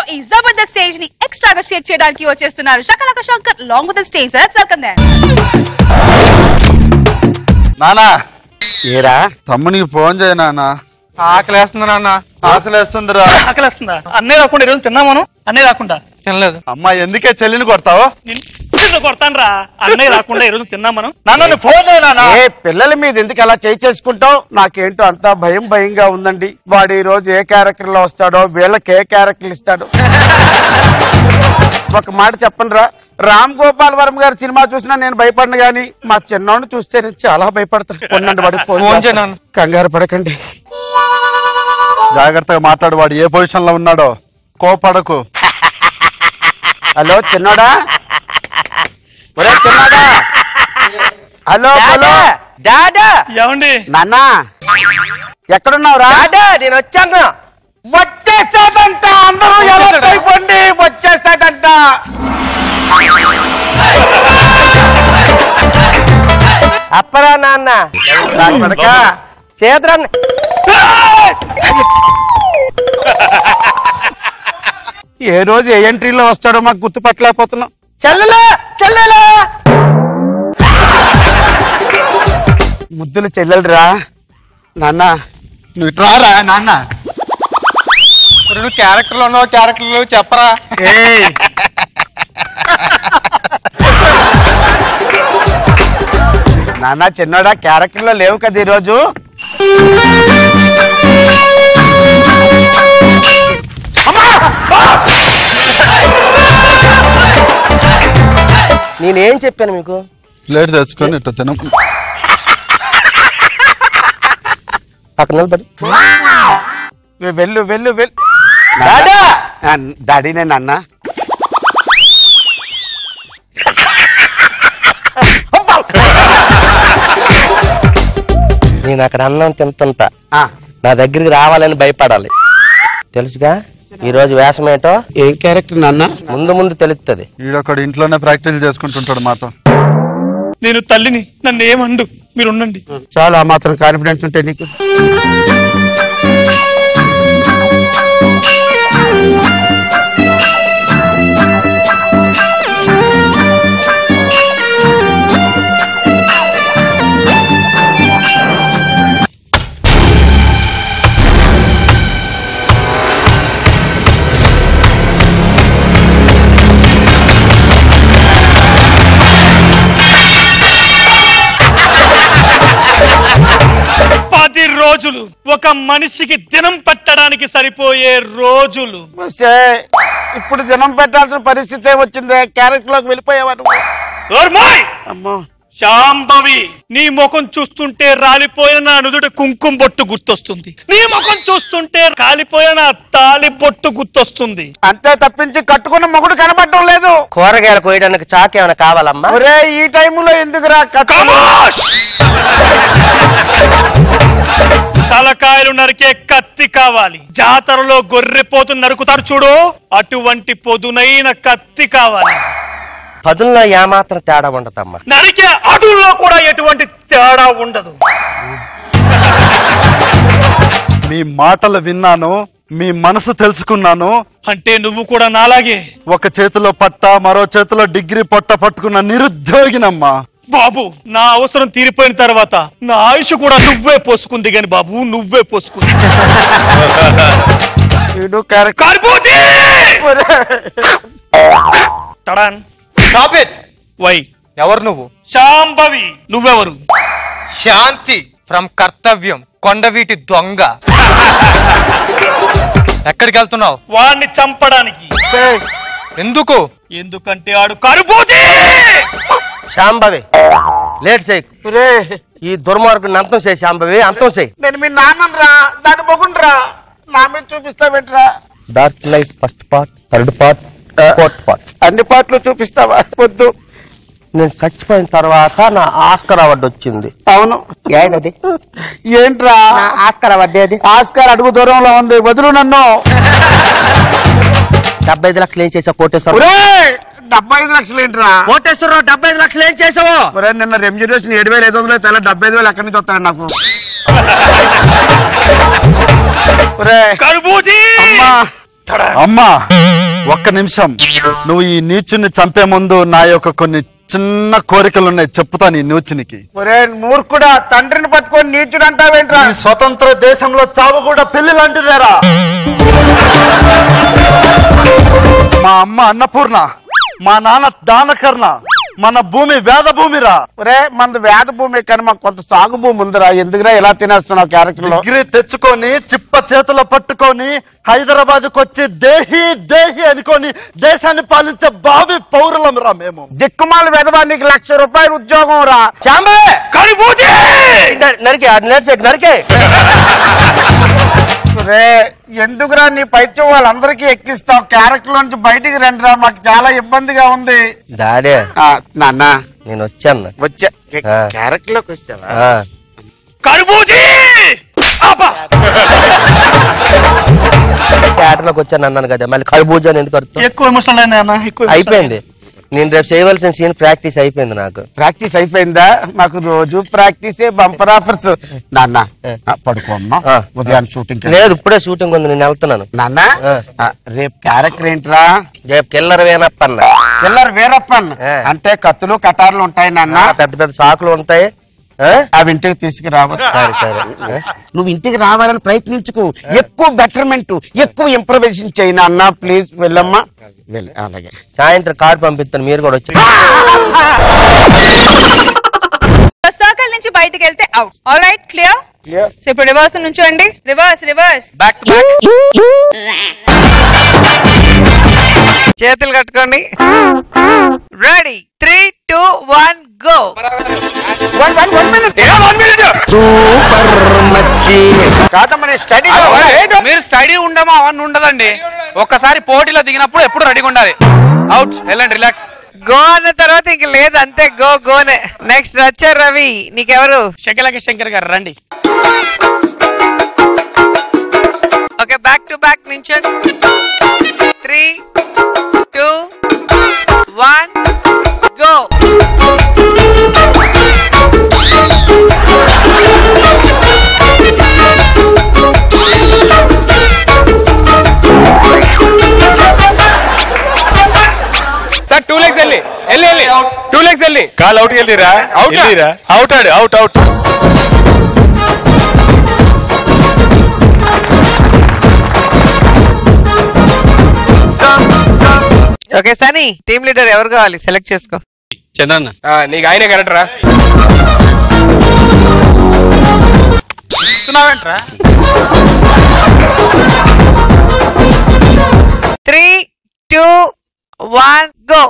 ఈ జబర్దస్త్ స్టేజ్ ని ఎక్స్ట్రాగా షేక్ చేయడానికి వచ్చేస్తున్నారు Shakalaka Shankar long with stage welcome దే నానా ఏరా తమ్మునికి ఫోన్ చేయ నాన్న ఆకలేస్తుంది నాన్న ఆకలేస్తుందిరా ఆకలేస్తుందా అన్నీ రాకుండా ఈరోజు తిన్నా మనం అన్నీ రాకుండా తినలేదు అమ్మా ఎందుకే చెల్లిని కొడతావు కొడతాను రా అన్నీ రాకుండా ఈరోజు తిన్నా మనం నాన్న నువ్వు ఫోన్ చేయ నాన్న ఏ పిల్లల మీద ఎందుకు అలా చేయి చేసుకుంటావు నాకేంటో అంతా భయం భయంగా ఉందండి వాడు ఈ రోజు ఏ క్యారెక్టర్ లో వస్తాడో వీళ్ళకి ఏ క్యారెక్టర్ ఇస్తాడో ఒక మాట చెప్పండి రా రామ్ గోపాల్ వర్మ గారి సినిమా చూసినా నేను భయపడను గాని మా చిన్నోడిని చూస్తే నేను చాలా భయపడతాను కొన్నండి వాడికి ఫోన్ ఫోన్ చేస్తాను. చేయను. కంగారు పడకండి జాగ్రత్తగా మాట్లాడు వాడు ఏ పొజిషన్ లో ఉన్నాడో కోపడకు హలో చిన్నోడా ఒరే చిన్నోడా హలో హలో డాడా నాన్న నాన్న ఎక్కడున్నావురా డాడా నేను వచ్చాను వచ్చేసాడంట అందరూ ఎవరు అయిపోండి వచ్చేసాడంట అప్పరా నాన్న దాని పడక చేద్రాన్ని ఏ రోజు ఏ ఎంట్రీలో వస్తాడో మాకు గుర్తుపట్టలేకపోతున్నాం చెల్లెలా చెల్లెలా ముద్దులు చెల్లెలురా నాన్న నువ్వు ఇటు రారా నాన్న మరి నువ్వు క్యారెక్టర్ లో ఉన్నావు క్యారెక్టర్ లో చెప్పరా ఏయ్ నాన్న చిన్నోడా క్యారెక్టర్ లో లేవు కదా ఈరోజు నేనేం చెప్పాను మీకు ప్లేట్ తెచ్చుకొని ఇట్లా తిన అక్కడ నిలబడి వె- వెళ్ళు వెళ్ళు వెళ్ళు డాడా ఆ, డాడీనే నాన్న నేను అక్కడ అన్నం తింటుంటా ఆ, నా దగ్గరికి రావాలని భయపడాలి తెలుసుగా ఈ రోజు వేషం ఏంటో ఏం క్యారెక్టర్ నాన్న ముందు ముందు తెలుస్తుంది ఈడొకడు ఇంట్లోనే ప్రాక్టీస్ చేసుకుంటుంటాడు మాతో నేను తల్లిని నన్ను ఏమండు మీరు ఉండండి చాలా ఆ మాత్రం కాన్ఫిడెన్స్ ఉంటే నీకు పది రోజులు ఒక మనిషికి దినం పట్టడానికి సరిపోయే రోజులు వస్తే ఇప్పుడు జనం పెట్టాల్సిన పరిస్థితి వచ్చింది క్యారెక్టర్ లోకి వెళ్ళిపోయావా నువ్వు ఓర్మోయ్! అమ్మో శాంభవి నీ ముఖం చూస్తుంటే రాలిపోయిన నా నుదుటి కుంకుమ బొట్టు గుర్తొస్తుంది నీ ముఖం చూస్తుంటే కాలిపోయిన నా తాలి బొట్టు గుర్తొస్తుంది అంతే తప్పించి కట్టుకున్న మొగుడు కనబడటం లేదు కూరగాయలు కోయడానికి చాక్ ఏమైనా కావాలమ్మా ఒరే ఈ టైంలో ఎందుకురా కట్టుకున్న ఖమోష్! తలకాయలు నరికే కత్తి కావాలి జాతరలో గొర్రెపోతు నరుకుతారు చూడు అటువంటి పొదునైన కత్తి కావాలి పదుల్లో ఏమాత్రం తేడా ఉండదమ్మా నరికే అడుల్లో కూడా ఎటువంటి తేడా ఉండదు మీ మాటలు విన్నాను మీ మనసు తెలుసుకున్నాను అంటే నువ్వు కూడా నాలాగే ఒక చేతిలో పట్ట మరో చేతిలో డిగ్రీ పొట్ట పట్టుకున్న నిరుద్యోగినమ్మా బాబు నా అవసరం తీరిపోయిన తర్వాత నా ఆయుష్ కూడా నువ్వే పోసుకుంది గాని బాబు నువ్వే పోసుకుంది వీడు క్యారెక్టర్ కార్బోజీ టడాన్ స్టాప్ ఇట్ వై ఎవరు నువ్వు శాంభవి నువ్వెవరు శాంతి ఫ్రమ్ కర్తవ్యం కొండవీటి దొంగ ఎక్కడికి వెళ్తున్నావు వాణ్ణి చంపడానికి ఎందుకు ఎందుకంటే ఆడు కరుబోజీ శాంభవి లేట్ చేయి రే ఈ దుర్మార్గుని అంతం చేయి శాంభవి అంతం చేయి నేను మీ నాన్నను రా దాని మొగుండ్రా నా మీద చూపిస్తావేంట్రా dark light first part third part fourth part అన్ని పాటలు చూపిస్తావా వద్దు నేను చచ్చిపోయిన తర్వాత నా ఆస్కర్ అవార్డు వచ్చింది అవును ఏదది ఏంట్రా ఆస్కర్ అవార్డు ఏది ఆస్కార్ అడుగు దూరంలో ఉంది వదులు నన్ను డెబ్బై ఐదు లక్షలు ఏం చేసావు కోటేశ్వర ఒరే డెబ్బై ఐదు లక్షలు ఏంట్రా కోటేశ్వరరావు డెబ్బై ఐదు లక్షలు ఏం చేసావు ఒరే నిన్న రెమ్యూరేషన్ ఏడు వేల ఐదు వందలు తెల్ల డెబ్బై ఐదు వేలు ఎక్కడి నుంచి వస్తాడు నాకు ఒరే కరుబోజీ అమ్మా అమ్మా ఒక్క నిమిషం నువ్వు ఈ నీచుని చంపే ముందు నా యొక్క కొన్ని చిన్న కోరికలు ఉన్నాయి చెప్తాను ఈ నీచునికి ఒరే మూర్ఖుడా తండ్రిని పట్టుకొని నీచుడు అంటావేంట్రా ఈ స్వతంత్ర దేశంలో చావు కూడా పెళ్లి లాంటిదేరా మా అమ్మ అన్నపూర్ణ మా నాన్న దానకర్ణ మన భూమి వేద భూమిరా ఒరే మనది వేద భూమి కానీ మాకు కొంత సాగు భూమి ఉందిరా ఎందుకురా ఇలా తినేస్తున్నావు క్యారెక్టర్ లో డిగ్రీ తెచ్చుకొని చిప్ప చేతుల పట్టుకొని హైదరాబాద్ వచ్చి దేహి దేహి అనుకొని దేశాన్ని పాలించే భావి పౌరులం రా మేము దిక్కుమాల వెధవా నీకు లక్ష రూపాయలు ఉద్యోగం రా శాంబవే కనుబూతి నరికే అది నరిసే నరికే రే ఎందుకురా నీ పైత్యం వాళ్ళందరికీ ఎక్కిస్తావు క్యారెక్టర్ నుంచి బయటికి రండిరా మాకు చాలా ఇబ్బందిగా ఉంది డాడీ ఆ, నాన్న నేను వచ్చాను వచ్చా ఆ. క్యారెక్టర్ లోకి వచ్చావా ఆ. కనుబూతి అబ్బా థియేటర్లోకి వచ్చాను అన్నాను కదా మళ్ళీ కడుబూజా అని ఎందుకు అర్థం ఎక్కువ ఎమోషనల్ అయినా ఎక్కువ అయిపోయింది నేను రేపు చేయవలసిన సీన్ ప్రాక్టీస్ అయిపోయింది నాకు ప్రాక్టీస్ అయిపోయిందా మాకు రోజు ప్రాక్టీసే బంపర్ ఆఫర్స్ నాన్న ఆ, పడుకో అమ్మా ఆ. ఉదయాన్ని షూటింగ్ లేదు ఇప్పుడే షూటింగ్ ఉంది నేను వెళ్తున్నాను నాన్న ఆ. ఆ, రేపు క్యారెక్టర్ ఏంట్రా రేపు కిల్లర్ వేనప్పన్న పిల్లర్ వీరప్పన్ ఆ. అంటే కత్తులు కటార్లు ఉంటాయి నాన్న పెద్ద పెద్ద సాకులు ఉంటాయి ఆ? అవి ఇంటికి తీసుకురావచ్చు సరే సరే ఆ? నువ్వు ఇంటికి రావాలని ప్రయత్నించుకో ఎక్కువ బెటర్మెంట్ ఎక్కువ ఇంప్రవేషన్ చేయి నాన్న ప్లీజ్ వెళ్ళమ్మా వెళ్ళి అలాగే సాయంత్రం కార్ పంపిస్తాను మీరు కూడా వచ్చి సర్కిల్ నుంచి బయటికి వెళ్తే out all right clear so ఇప్పుడు రివర్స్ నుంచోండి reverse reverse back to back చేతులు కట్టుకోండి ready three two one go కాదమ్మా స్టడీ మీరు స్టడీ ఉండమా అవన్నీ ఉండదండి ఒక్కసారి పోటీలో దిగినప్పుడు ఎప్పుడు రెడీగా ఉండాలి అవుట్ వెళ్ళండి రిలాక్స్ గో అన్న తర్వాత ఇంక లేదు అంతే గో గోనే నెక్స్ట్ వచ్చారు రవి నీకెవరు శంకలకి శంకర్ గారు రండి ఓకే బ్యాక్ టు బ్యాక్ నించండి three two one go sir two legs వెళ్ళి వెళ్ళి వెళ్ళి టూ లెగ్స్ వెళ్ళి కాల్ అవుట్ వెళ్ళిరా Out ఆ? వెళ్ళిరా అవుట్ ఆడు out out okay Sunny team leader ఎవరు కావాలి సెలెక్ట్ చేసుకో చంద్రన్న నీకు ఆయనే కరెక్ట్ రా చూస్తున్నావేంట్రా త్రీ టూ వన్ గో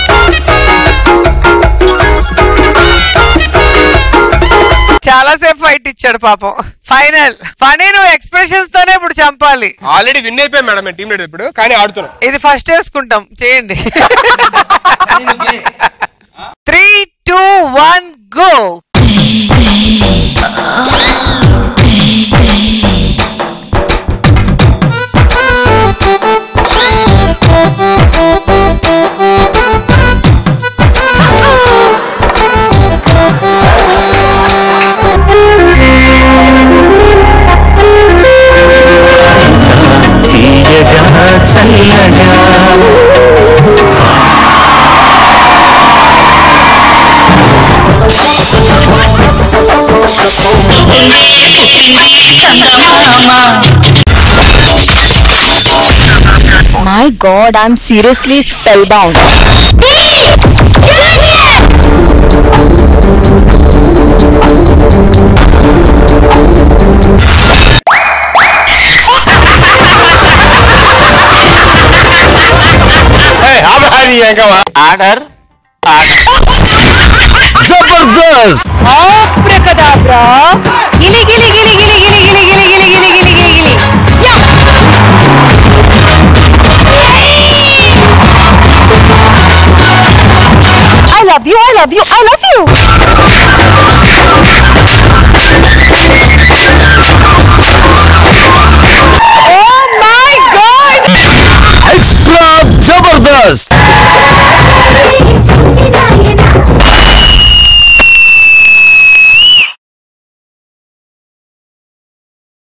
చాలా సేపు ఫైట్ ఇచ్చాడు పాపం ఫైనల్ ఫనీ నువ్వు ఎక్స్ప్రెషన్స్ తోనే ఇప్పుడు చంపాలి ఆల్రెడీ విన్ అయిపోయాం మేడం మేము టీం లీడర్ ఇప్పుడు కానీ ఆడుతున్నాం ఇది ఫస్ట్ వేసుకుంటాం చేయండి three two one go My god, I'm seriously spellbound. Order Abracadabra. Gili gili gili gili gili gili gili gili gili gili gili gili. Yeah. I love you, I love you, I love you.